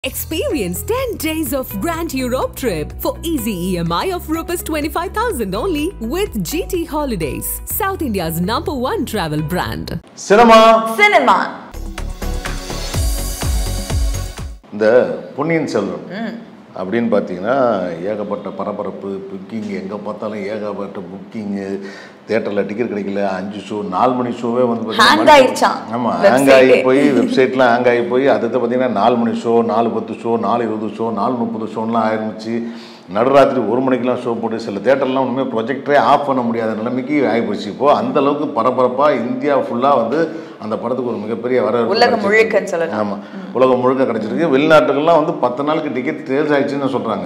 Experience 10 days of Grand Europe trip for easy EMI of Rs 25,000 only with GT Holidays, South India's number one travel brand. Cinema cinema இந்த பொன்னியின் செல்வன் அப்படின்னு பார்த்தீங்கன்னா ஏகப்பட்ட பரபரப்பு booking எங்கே பார்த்தாலும் ஏகப்பட்ட புக்கிங்கு தேட்டரில் டிக்கெட் கிடைக்கல அஞ்சு ஷோ நாலு மணி ஷோவே வந்து Hang ஆயிடுச்சாம் ஆமாம் website ஹேங் ஆகி ஏ. போய் வெப்சைட்லாம் ஹேங் ஆகி போய் அடுத்து பார்த்தீங்கன்னா நாலு மணி ஷோ நாலு பத்து ஷோ நாலு இருபது ஷோ நாலு முப்பது ஷோலாம் ஆரம்பிச்சு நடுராத்திரி ஒரு மணிக்கெலாம் ஷோ போட்டு சில தேட்டர்லாம் ஒன்றுமே ப்ரொஜெக்டரே ஆஃப் பண்ண முடியாத நிலைமைக்கு ஆகிப்போச்சு இப்போது அந்த அளவுக்கு பரபரப்பாக இந்தியா ஃபுல்லாக வந்து அந்த படத்துக்கு ஒரு மிகப்பெரிய வரவேற்பு உலகம் கிடைச்சிருக்கு. முழுக்கன்னு சொல்லலாம். ஆமாம் உலகம் முழுக்க கிடைச்சிருக்கு வெளிநாட்டுகள்லாம் வந்து பத்து நாளுக்கு டிக்கெட் சேல்ஸ் ஆயிடுச்சுன்னு சொல்கிறாங்க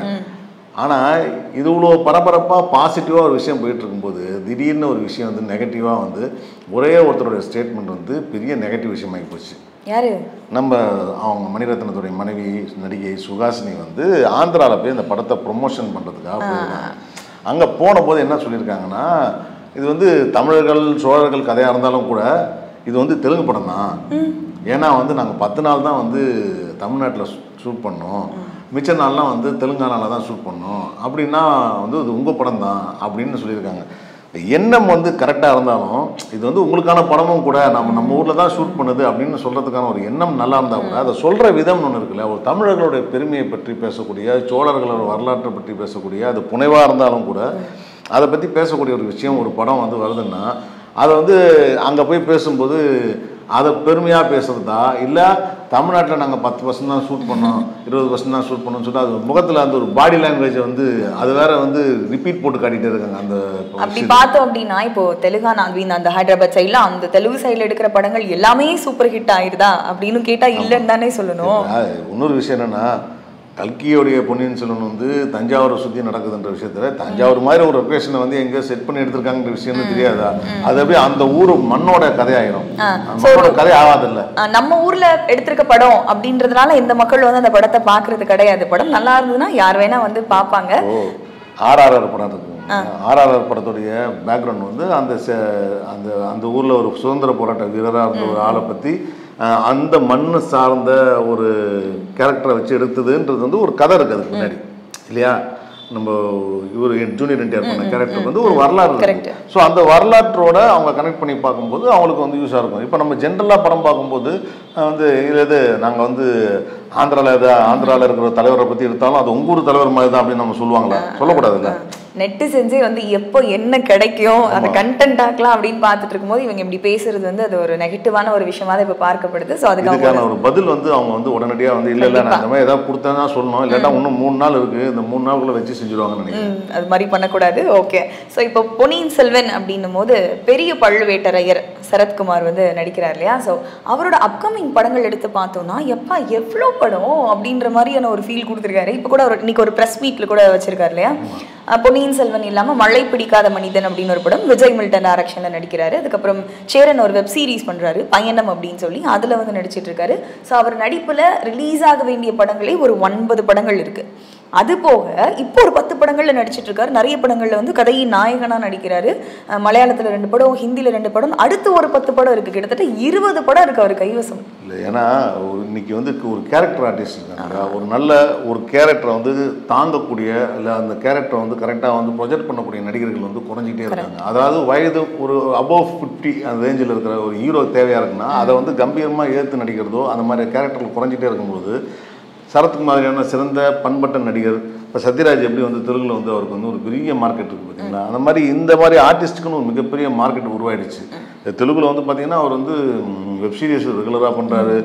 ஆனால் இது இவ்வளோ பரபரப்பாக பாசிட்டிவாக ஒரு விஷயம் போயிட்டு இருக்கும்போது திடீர்னு ஒரு விஷயம் வந்து நெகட்டிவாக வந்து ஒரே ஒருத்தருடைய ஸ்டேட்மெண்ட் வந்து பெரிய நெகட்டிவ் விஷயமாகி போச்சு யாரு நம்ம அவங்க மணிரத்னத்துடைய மனைவி நடிகை சுகாசினி வந்து ஆந்திராவில் போய் இந்த படத்தை ப்ரொமோஷன் பண்ணுறதுக்காக போயிருக்காங்க அங்கே போன போது என்ன சொல்லியிருக்காங்கன்னா இது வந்து தமிழர்கள் சோழர்கள் கதையாக இருந்தாலும் கூட இது வந்து தெலுங்கு படம் தான் ஏன்னா வந்து நாங்கள் பத்து நாள் தான் வந்து தமிழ்நாட்டில் ஷூட் பண்ணோம் மிச்ச நாள்லாம் வந்து தெலுங்கானாவில் தான் ஷூட் பண்ணோம் அப்படின்னா வந்து இது உங்கள் படம் தான் அப்படின்னு சொல்லியிருக்காங்க எண்ணம் வந்து கரெக்டாக இருந்தாலும் இது வந்து உங்களுக்கான படமும் கூட நம்ம நம்ம ஊரில் தான் ஷூட் பண்ணுது அப்படின்னு சொல்கிறதுக்கான ஒரு எண்ணம் நல்லா இருந்தால் கூட அதை சொல்கிற விதம் ஒன்று இருக்குல்ல ஒரு தமிழர்களுடைய பெருமையை பற்றி பேசக்கூடிய சோழர்களோட வரலாற்றை பற்றி பேசக்கூடிய அது புனைவாக இருந்தாலும் கூட அதை பற்றி பேசக்கூடிய ஒரு விஷயம் ஒரு படம் வந்து வருதுன்னா அதை வந்து அங்கே போய் பேசும்போது அதை பெருமையாக பேசுறதா இல்லை தமிழ்நாட்டில் நாங்கள் பத்து பர்சன்ட் தான் ஷூட் பண்ணோம் இருபது பர்சன்ட் தான் ஷூட் பண்ணோம்னு சொல்லிட்டு அது முகத்தில் அந்த ஒரு பாடி லாங்குவேஜை வந்து அது வேற வந்து ரிப்பீட் போட்டு காட்டிகிட்டே இருக்காங்க அந்த அப்படி பார்த்தோம் அப்படின்னா இப்போ தெலுங்கானா மீன் அந்த ஹைதராபாத் சைடுல அந்த தெலுங்கு சைடுல எடுக்கிற படங்கள் எல்லாமே சூப்பர் ஹிட் ஆயிருதா அப்படின்னு கேட்டா இல்லைன்னு தானே சொல்லணும் ஆஹ், இன்னொரு விஷயம் என்னன்னா கல்கியோடைய பொன்னியின் செல்வன் வந்து தஞ்சாவூரை சுற்றி நடக்குதுன்ற விஷயத்துல தஞ்சாவூர் மாதிரி ஒரு லொக்கேஷனை வந்து எங்கேயோ செட் பண்ணி எடுத்திருக்காங்கன்ற விஷயம் தெரியாதா அது அப்படியே அந்த ஊர் மண்ணோட கதையாயிரும் அந்த மண்ணோட கதை ஆகாதில்ல ஆஹ் நம்ம ஊர்ல எடுத்திருக்க படம் அப்படின்றதுனால இந்த மக்கள் வந்து அந்த படத்தை பாக்குறது கிடையாது படம் நல்லா இருந்ததுன்னா யார் வேணா வந்து பாப்பாங்க ஓ ஆர்ஆர்ஆர் படம் இருக்கு ஆர்ஆர்ஆர் படத்துடைய பேக்ரவுண்ட் வந்து அந்த செ- அந்த அந்த ஊரில் ஒரு சுதந்திர போராட்ட வீரராக இருந்த ஒரு ஆளை பற்றி அந்த மண் சார்ந்த ஒரு கேரக்டரை வச்சு எடுத்ததுன்றது வந்து ஒரு கதை இருக்குது அதுக்கு முன்னாடி இல்லையா நம்ம இவர் ஜூனியர் என்டிஆர் பண்ண கேரக்டர் வந்து ஒரு வரலாறு Correct. இருக்கு ஸோ அந்த வரலாற்றோட அவங்க கனெக்ட் பண்ணி பார்க்கும்போது அவங்களுக்கு வந்து யூஸாக இருக்கும் இப்போ நம்ம ஜென்ரலாக படம் பார்க்கும்போது அஹ், வந்து இது இது நாங்கள் வந்து ஆந்திராவில் எது ஆந்திராவில் இருக்கிற தலைவரை பற்றி எடுத்தாலும் அது உங்க ஊர் தலைவர் மாதிரி தான் அப்படின்னு நம்ம சொல்லுவாங்களா சொல்லக்கூடாதுல்ல நெட்டு செஞ்சே வந்து எப்போ என்ன கிடைக்கும் அந்த கண்டென்ட் ஆக்கலாம் அப்படின்னு பார்த்துட்டு இருக்கும்போது இவங்க இப்படி பேசுறது வந்து அது ஒரு நெகட்டிவான ஒரு விஷயமா தான் இப்போ பார்க்கப்படுது ஸோ அதுக்கு அவங்க இதுக்கான ஒரு பதில் வந்து அவங்க வந்து உடனடியாக வந்து இல்லை இல்லை நான் இந்த மாதிரி ஏதாவது கொடுத்தேன்னா சொல்லணும் இல்லாட்டா இன்னும் மூணு நாள் இருக்குது இந்த மூணு நாளுக்குள்ள வச்சு செஞ்சுருவாங்கன்னு நினைக்கிறேன் ம், அது மாதிரி பண்ணக்கூடாது ஓகே ஸோ இப்போ பொன்னியின் செல்வன் அப்படின்னும் போது பெரிய பழுவேட்டரையர் சரத்குமார் வந்து நடிக்கிறார் இல்லையா ஸோ அவரோட அப்கமிங் படங்கள் எடுத்து பார்த்தோம்னா எப்பா எவ்வளோ படம் அப்படின்ற மாதிரியான ஒரு ஃபீல் கொடுத்துருக்காரு இப்போ கூட ஒரு இன்னைக்கு ஒரு ப்ரெஸ் மீட்டில் கூட வச்சிருக்காரு இல்லையா அஹ் பொன்னியின் செல்வன் இல்லாமல் மழை பிடிக்காத மனிதன் அப்படின்னு ஒரு படம் விஜய் மில்டன் டைரக்ஷனில் நடிக்கிறாரு அதுக்கப்புறம் சேரன் ஒரு வெப் சீரிஸ் பண்ணுறாரு பயணம் அப்படின்னு சொல்லி அதில் வந்து நடிச்சிட்டு இருக்காரு ஸோ அவர் நடிப்பில் ரிலீஸ் ஆக வேண்டிய படங்களே ஒரு ஒன்பது படங்கள் இருக்குது அது போக இப்போ ஒரு பத்து படங்கள்ல நடிச்சிட்டு இருக்காரு நிறைய படங்கள்ல வந்து கதையின் நாயகனா நடிக்கிறாரு அஹ் மலையாளத்துல ரெண்டு படம் ஹிந்தில ரெண்டு படம் அடுத்து ஒரு பத்து படம் இருக்கு கிட்டத்தட்ட இருபது படம் இருக்கு அவர் கைவசம் இல்லை ஏன்னா ஒரு இன்னைக்கு வந்து ஒரு கேரக்டர் ஆர்டிஸ்ட் இருக்காங்க ஒரு நல்ல ஒரு கேரக்டரை வந்து தாங்கக்கூடிய இல்லை அந்த கேரக்டரை வந்து கரெக்டாக வந்து ப்ரொஜெக்ட் பண்ணக்கூடிய நடிகர்கள் வந்து குறைஞ்சிட்டே இருக்காங்க அதாவது வயது ஒரு அபவ் ஃபிஃப்டி அந்த ரேஞ்சில் இருக்கிற ஒரு ஹீரோ தேவையாக இருக்குன்னா அதை வந்து கம்பீரமாக ஏற்று நடிக்கிறதோ அந்த மாதிரி கேரக்டர்கள் குறைஞ்சிட்டே இருக்கும்போது சரத்குமார் மாதிரியான சிறந்த பண்பட்ட நடிகர் இப்போ சத்யராஜ் எப்படி வந்து தெலுங்குல வந்து அவருக்கு வந்து ஒரு பெரிய மார்க்கெட் இருக்குது பார்த்தீங்களா அந்த மாதிரி இந்த மாதிரி ஆர்டிஸ்ட்டுக்குன்னு ஒரு மிகப்பெரிய மார்க்கெட் உருவாயிடுச்சு இந்த தெலுங்குல வந்து பார்த்தீங்கன்னா அவர் வந்து வெப் சீரிஸ் ரெகுலராக பண்ணுறாரு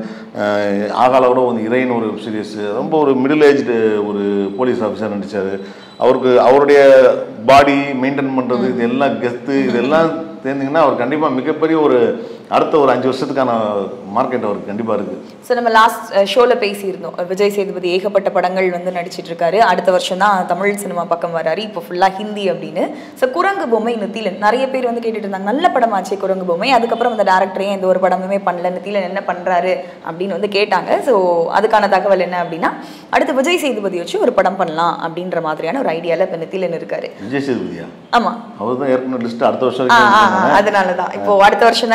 ஆகாலோட வந்து இறைன்னு ஒரு வெப் சீரிஸ் ரொம்ப ஒரு மிடில் ஏஜ்டு ஒரு போலீஸ் ஆஃபீஸர் நடிச்சார் அவருக்கு அவருடைய பாடி மெயின்டைன் பண்ணுறது இது எல்லாம் கெத்து இதெல்லாம் தெரிஞ்சிங்கன்னா அவர் கண்டிப்பாக மிகப்பெரிய ஒரு அடுத்த ஒரு அஞ்சு வருஷத்துக்கான மார்க்கெட் அவருக்கு கண்டிப்பாக இருக்குது ஸோ நம்ம லாஸ்ட் ஷோல பேசியிருந்தோம் விஜய் சேதுபதி ஏகப்பட்ட படங்கள் வந்து நடிச்சிட்டு இருக்காரு அடுத்த வருஷம் தான் தமிழ் சினிமா பக்கம் வராரு இப்போ ஃபுல்லா ஹிந்தி அப்படின்னு ஸோ குரங்கு பொம்மை நித்திலன் நிறைய பேர் வந்து கேட்டுட்டு இருந்தாங்க நல்ல படமாச்சே குரங்கு பொம்மை அதுக்கப்புறம் அந்த டேரக்டரே எந்த ஒரு படமுமே பண்ணல நித்திலன் என்ன பண்றாரு அப்படின்னு வந்து கேட்டாங்க ஸோ அதுக்கான தகவல் என்ன அப்படின்னா அடுத்து விஜய் சேதுபதி வச்சு ஒரு படம் பண்ணலாம் அப்படின்ற மாதிரியான ஒரு ஐடியால இப்போ நித்திலன் இருக்காரு விஜய் சேதுபதியா ஆமா அவர் தான் ஏற்கனவே லிஸ்ட் அடுத்த வருஷம் ஆ, வரைக்கும் ஆ, ஆ, வச்சிருக்காங்க. அதனாலதான் இப்போ அடுத்த வருஷம் தானே அது ஸ்டார்ட்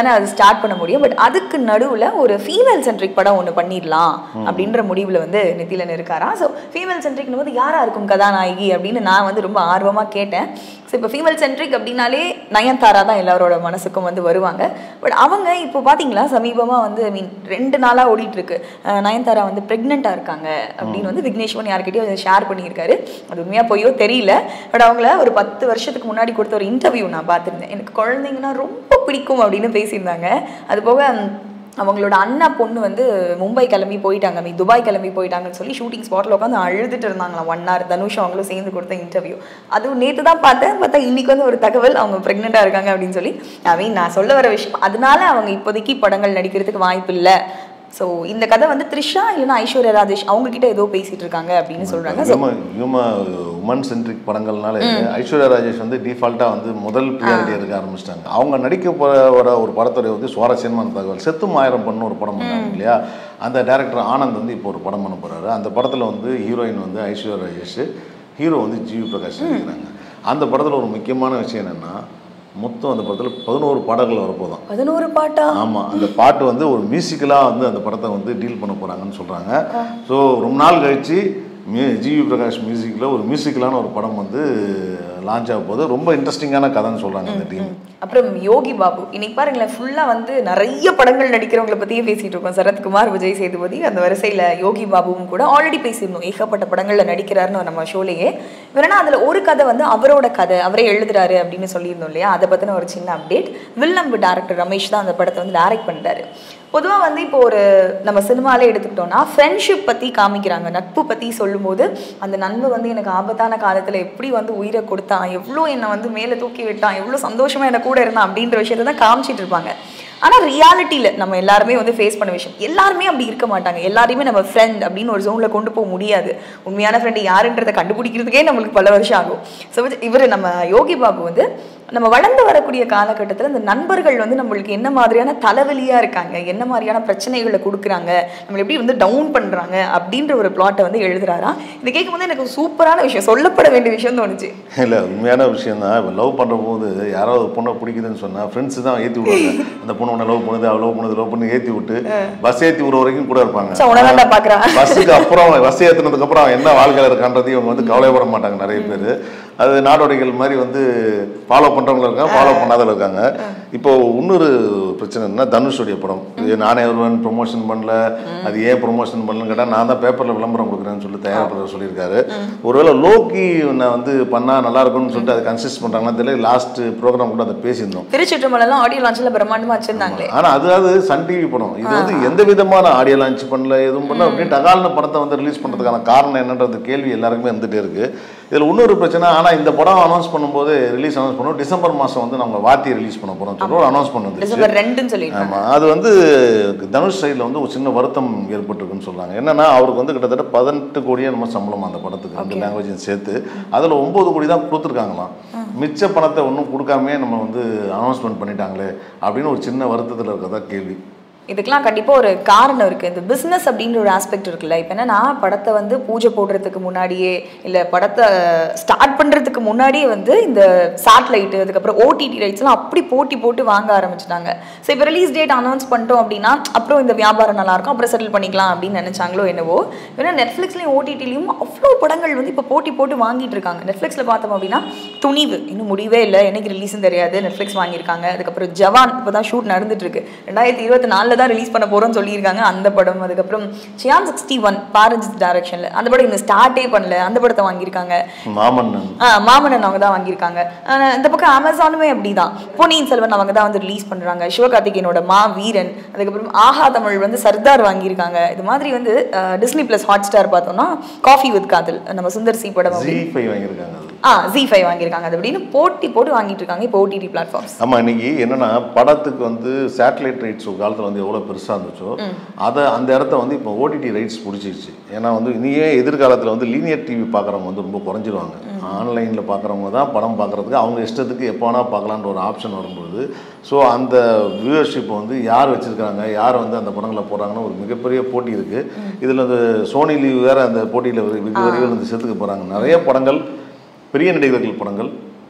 ஸ்டார்ட் பண்ண முடியும் பட் அதுக்கு நடுவுல ஒரு ஃபீமேல் சென்ட்ரிக் படம் ஒன்று பண்ணிடலாம் அப்படின்ற முடிவுல வந்து நிதிலன் இருக்காராம் ஸோ ஃபீமேல் சென்ட்ரிக்னு போது யாரா இருக்கும் கதாநாயகி அப்படின்னு நான் வந்து ரொம்ப ஆர்வமா கேட்டேன் ஸோ இப்போ ஃபீமேல் சென்ட்ரிக் அப்படின்னாலே நயன்தாரா தான் எல்லாரோட மனசுக்கும் வந்து வருவாங்க பட் அவங்க இப்போ பார்த்தீங்களா சமீபமாக வந்து ஐ மீன் ரெண்டு நாளாக ஓடிட்டு இருக்கு அஹ் நயன்தாரா வந்து ப்ரெக்னெண்ட்டாக இருக்காங்க அப்படின்னு வந்து விக்னேஷ்வன் யார்கிட்டயும் ஷேர் பண்ணியிருக்காரு அது உண்மையாக பொய்யோ தெரியல பட் அவங்கள ஒரு பத்து வருஷத்துக்கு முன்னாடி கொடுத்த ஒரு இன்டர்வியூ நான் பார்த்துருந்தேன் எனக்கு குழந்தைங்கன்னா ரொம்ப பிடிக்கும் அப்படின்னு பேசியிருந்தாங்க அது போக ம், அவங்களோட அண்ணா பொண்ணு வந்து மும்பை கிளம்பி போயிட்டாங்க மீ துபாய் கிளம்பி போயிட்டாங்கன்னு சொல்லி ஷூட்டிங் ஸ்பாட்டில் உட்காந்து அழுதுட்டு இருந்தாங்களாம் ஒன் ஹவர் தனுஷ் அவங்களும் சேர்ந்து கொடுத்த இன்டர்வியூ அதுவும் நேற்று தான் பார்த்தேன் பார்த்தா இன்னைக்கு வந்து ஒரு தகவல் அவங்க ப்ரெக்னெண்ட்டாக இருக்காங்க அப்படின்னு சொல்லி ஐ மீன் நான் சொல்ல வர விஷயம் அதனால அவங்க இப்போதைக்கு படங்கள் நடிக்கிறதுக்கு வாய்ப்பு இல்லை ஸோ இந்த கதை வந்து த்ரிஷா இல்லைன்னா ஐஸ்வர்யா ராஜேஷ் அவங்க கிட்ட ஏதோ பேசிட்டு இருக்காங்க அப்படின்னு சொல்றாங்க ஸோ ஹியூம ஹியூம உமன் சென்ட்ரிக் படங்கள்னால ஐஸ்வர்யா ராஜேஷ் வந்து டிஃபால்ட்டாக வந்து முதல் ப்ரியாரிட்டி எடுக்க ஆரம்பிச்சிட்டாங்க அவங்க நடிக்க போகிற ஒரு படத்துடைய வந்து சுவாரஸ்யமான தகவல் செத்தும் ஆயிரம் பண்ணு ஒரு படம் பண்ணாங்க இல்லையா அந்த டேரக்டர் ஆனந்த் வந்து இப்போ ஒரு படம் பண்ண போறாரு அந்த படத்தில் வந்து ஹீரோயின் வந்து ஐஸ்வர்யா ராஜேஷ் ஹீரோ வந்து ஜிவி பிரகாஷ் நடிக்கிறாங்க அந்த படத்தில் ஒரு முக்கியமான விஷயம் என்னென்னா மொத்தம் அந்த படத்தில் பதினோரு பாடல்கள் வரப்போதான் பதினோரு பாட்டா ஆமாம் அந்த பாட்டு வந்து ஒரு மியூசிக்கலாக வந்து அந்த படத்தை வந்து டீல் பண்ண போகிறாங்கன்னு சொல்கிறாங்க ஸோ ரொம்ப நாள் கழிச்சு மியூ ஜிவி பிரகாஷ் மியூசிக்கில் ஒரு மியூசிக்கலான ஒரு படம் வந்து லான்ச் ஆக போகுது ரொம்ப இன்ட்ரெஸ்டிங்கான கதைன்னு சொல்கிறாங்க இந்த டீம் அப்புறம் யோகி பாபு இன்னைக்கு பாருங்களேன் ஃபுல்லாக வந்து நிறைய படங்கள் நடிக்கிறவங்கள பற்றியே பேசிட்டு இருக்கோம் சரத்குமார் விஜய் சேதுபதி அந்த வரிசையில் யோகி பாபுவும் கூட ஆல்ரெடி பேசியிருந்தோம் ஏகப்பட்ட படங்களில் நடிக்கிறாருன்னு நம்ம ஷோலேயே வேணா அதில் ஒரு கதை வந்து அவரோட கதை அவரே எழுதுறாரு அப்படின்னு சொல்லியிருந்தோம் இல்லையா அதை பற்றின ஒரு சின்ன அப்டேட் வில்லம்பு டேரக்டர் ரமேஷ் தான் அந்த படத்தை வந்து டைரக்ட் பண்ணிட்டாரு பொதுவாக வந்து இப்போ ஒரு நம்ம சினிமாலே எடுத்துக்கிட்டோம்னா ஃப்ரெண்ட்ஷிப் பற்றி காமிக்கிறாங்க நட்பு பற்றி சொல்லும்போது அந்த நண்பு வந்து எனக்கு ஆபத்தான காலத்தில் எப்படி வந்து உயிரை கொடுத்தான் எவ்வளோ என்னை வந்து மேலே தூக்கி விட்டான் எவ்வளோ சந்தோஷமாக என்னை கூட இருந்தான் அப்படின்ற விஷயத்தை தான் காமிச்சிட்டு இருப்பாங்க ஆனால் ரியாலிட்டியில் நம்ம எல்லாருமே வந்து ஃபேஸ் பண்ண விஷயம் எல்லாருமே அப்படி இருக்க மாட்டாங்க எல்லாரையுமே நம்ம ஃப்ரெண்ட் அப்படின்னு ஒரு ஜோனில் கொண்டு போக முடியாது உண்மையான ஃப்ரெண்டு யாருன்றதை கண்டுபிடிக்கிறதுக்கே நம்மளுக்கு பல வருஷம் ஆகும் ஸோ இவர் நம்ம யோகி பாபு வந்து நம்ம வளர்ந்து வரக்கூடிய காலகட்டத்தில் இந்த நண்பர்கள் வந்து நம்மளுக்கு என்ன மாதிரியான தலைவலியாக இருக்காங்க என்ன மாதிரியான பிரச்சனைகளை கொடுக்குறாங்க நம்மளை எப்படி வந்து டவுன் பண்ணுறாங்க அப்படின்ற ஒரு பிளாட்டை வந்து எழுதுறாராம் இதை கேட்கும்போது எனக்கு சூப்பரான விஷயம் சொல்லப்பட வேண்டிய விஷயம் தோணுச்சு இல்லை உண்மையான விஷயம் தான் இப்போ லவ் பண்ணுற போது யாராவது ஒரு பொண்ணை பிடிக்குதுன்னு சொன்னால் ஃப்ரெண்ட்ஸ் தான் ஏற்றி விடுவாங்க அந்த பொண்ணு உன்னை லவ் பண்ணுது அவள் லவ் பண்ணுது லவ் பண்ணி ஏற்றி விட்டு பஸ் ஏற்றி விடுற வரைக்கும் கூட இருப்பாங்க ஸோ உனதாண்டா பார்க்குறான் பஸ்ஸுக்கு அப்புறம் பஸ் ஏற்றுனதுக்கு அப்புறம் அவன் என்ன வாழ்க்கையில் இருக்கான்றது இவங்க வந்து கவலைப்பட மாட்டாங்க நிறைய பேர் அது நாடோடிகள் மாதிரி வந்து ஃபாலோ பண்ணுறவங்க இருக்காங்க ஃபாலோ பண்ணாதவங்க இருக்காங்க இப்போ இன்னொரு பிரச்சனை என்ன தனுஷுடைய படம் இது நானே ஒருவன் ப்ரொமோஷன் பண்ணல அது ஏன் ப்ரொமோஷன் பண்ணலன்னு கேட்டால் நான் தான் பேப்பரில் விளம்பரம் கொடுக்குறேன்னு சொல்லி தயாரிப்பாளர் சொல்லியிருக்காரு ஒருவேளை லோக்கி நான் வந்து பண்ணால் நல்லா இருக்கும்னு சொல்லிட்டு அதை கன்சிஸ்ட் பண்ணுறாங்கன்னு தெரியல லாஸ்ட் ப்ரோக்ராம் கூட அதை பேசியிருந்தோம் திருச்சிற்றம்பலம் ஆடியோ லான்ச்சில் பிரம்மாண்டமாக வச்சிருந்தாங்களே ஆனா அது அது சன் டிவி படம் இது வந்து எந்த விதமான ஆடியோ லான்ச் பண்ணல எதுவும் பண்ணல அப்படின்னு டகால்னு படத்தை வந்து ரிலீஸ் பண்றதுக்கான காரணம் என்னன்றது கேள்வி எல்லாருக்குமே வந்துட்டே இருக்கு இதுல இன்னொரு பிரச்சனை ஆனா இந்த படம் அனௌன்ஸ் பண்ணும்போது ரிலீஸ் அனௌன்ஸ் பண்ணுவோம் டிசம்பர் மாசம் வந்து நம்ம வாத்தி ரிலீஸ் பண்ண போறோம் சொல்லி ஒரு அனௌன்ஸ் பண்ண வந்துச்சு டிசம்பர் ரெண்டுன்னு சொல்லியிருக்காங்க ஆமா அது வந்து தனுஷ் சைடில் வந்து ஒரு சின்ன வருத்தம் ஏற்பட்டிருக்குன்னு சொல்றாங்க என்னன்னா அவருக்கு வந்து கிட்டத்தட்ட பதினெட்டு கோடியே நம்ம சம்பளம் அந்த படத்துக்கு ரெண்டு லாங்குவேஜும் சேர்த்து அதுல ஒன்பது கோடி தான் கொடுத்துருக்காங்களாம் மிச்ச பணத்தை ஒன்றும் கொடுக்காமே நம்ம வந்து அனௌன்ஸ்மெண்ட் பண்ணிட்டாங்களே அப்படின்னு ஒரு சின்ன வருத்தத்தில் இருக்கிறதா கேள்வி இதுக்கெல்லாம் கண்டிப்பாக ஒரு காரணம் இருக்குது இந்த பிஸ்னஸ் அப்படின்ற ஒரு ஆஸ்பெக்ட் இருக்குல்ல இப்போ என்னன்னா படத்தை வந்து பூஜை போடுறதுக்கு முன்னாடியே இல்லை படத்தை ஸ்டார்ட் பண்ணுறதுக்கு முன்னாடியே வந்து இந்த சேட்டலைட்டு அதுக்கப்புறம் ஓடிடி ரைட்ஸ்லாம் அப்படி போட்டி போட்டு வாங்க ஆரம்பிச்சிட்டாங்க ஸோ இப்போ ரிலீஸ் டேட் அனௌன்ஸ் பண்ணிட்டோம் அப்படின்னா அப்புறம் இந்த வியாபாரம் நல்லா இருக்கும் அப்புறம் செட்டில் பண்ணிக்கலாம் அப்படின்னு நினச்சாங்களோ என்னவோ ஏன்னா நெட்ஃப்ளிக்ஸ்லையும் ஓடிடிலையும் அவ்வளோ படங்கள் வந்து இப்போ போட்டி போட்டு வாங்கிட்டு இருக்காங்க நெட்ஃப்ளிக்ஸில் பார்த்தோம் அப்படின்னா துணிவு இன்னும் முடிவே இல்லை என்னைக்கு ரிலீஸ்னு தெரியாது நெட்ஃப்ளிக்ஸ் வாங்கியிருக்காங்க அதுக்கப்புறம் ஜவான் இப்போ தான் ஷூட் நடந்துட்டு இருக்கு ரெண்டாயிரத்தி இருபத்தி நாலில் தான் ரிலீஸ் பண்ண போகிறோம்னு சொல்லியிருக்காங்க அந்த படம் அதுக்கப்புறம் சியான் சிக்ஸ்டி ஒன் பாரஞ்சித் டைரக்ஷனில் அந்த படம் இன்னும் ஸ்டார்ட்டே பண்ணல அந்த படத்தை வாங்கியிருக்காங்க மாமன்னன் ஆ மாமன்னன் அவங்க தான் வாங்கியிருக்காங்க ஆனா, இந்த பக்கம் அமேசானுமே அப்படிதான் பொன்னியின் செல்வன் அவங்க தான் வந்து ரிலீஸ் பண்றாங்க சிவகார்த்திகேயனோட மா வீரன் அதுக்கப்புறம் ஆஹா தமிழ் வந்து சர்தார் வாங்கியிருக்காங்க இது மாதிரி வந்து டிஸ்னி பிளஸ் ஹாட் ஸ்டார் பார்த்தோம்னா காஃபி வித் காதல் நம்ம சுந்தர் சி படம் ஜி ஃபைவ் வாங்கியிருக்காங்க அது ஆ ஜி ஃபைவ் வாங்கியிருக்காங்க அது அப்படின்னு போட்டி போட்டு வாங்கிட்டு இருக்காங்க இப்போ ஓடிடி பிளாட்ஃபார்ம்ஸ் ஆமா இன்னைக்கு என்னன்னா படத்துக்கு வந்து சேட்டலைட் ரைட்ஸ் ஒரு காலத்துல வந்து எவ்வளவு பெருசா இருந்துச்சோ அதை அந்த இடத்த வந்து இப்போ ஓடிடி ரைட்ஸ் பிடிச்சிருச்சு ஏன்னா வந்து இனியே எதிர்காலத்துல வந்து லீனியர் டிவி பார்க்குறவங்க வந்து ரொம்ப குறைஞ்சிருவாங்க ஆன்லைன்ல பார்க்குறவங்க தான் படம் பார்க்கறதுக்கு அவங்க இஷ்டத்துக்கு எப்போ வேணா பார்க்கலான்ற ஒரு ஆப்ஷன் வரும்போது ஸோ அந்த வியூவர்ஷிப் வந்து யார் வச்சிருக்காங்க யார் வந்து அந்த படங்களை போடுறாங்கன்னு ஒரு மிகப்பெரிய போட்டி இருக்கு இதுல இந்த சோனி லீவ் வேற அந்த போட்டியில் வெகு விரைவில் வந்து சேர்த்துக்க போறாங்க நிறைய படங்கள் பெரிய நடிகர்கள் படங்கள்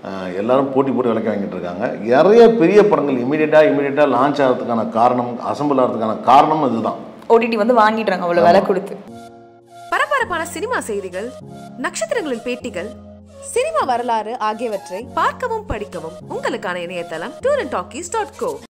அஹ், எல்லாரும் போட்டி போட்டு விளக்க வாங்கிட்டு இருக்காங்க நிறைய பெரிய படங்கள் இமீடியட்டாக இமீடியட்டாக லான்ச் ஆகிறதுக்கான காரணம் அசம்பிள் ஆகிறதுக்கான காரணம் இதுதான் ஓடிடி வந்து வாங்கிடுறாங்க அவ்வளோ விலை கொடுத்து பரபரப்பான சினிமா செய்திகள் நட்சத்திரங்களின் பேட்டிகள் சினிமா வரலாறு ஆகியவற்றை பார்க்கவும் படிக்கவும் உங்களுக்கான இணையதளம் tour and talkies dot go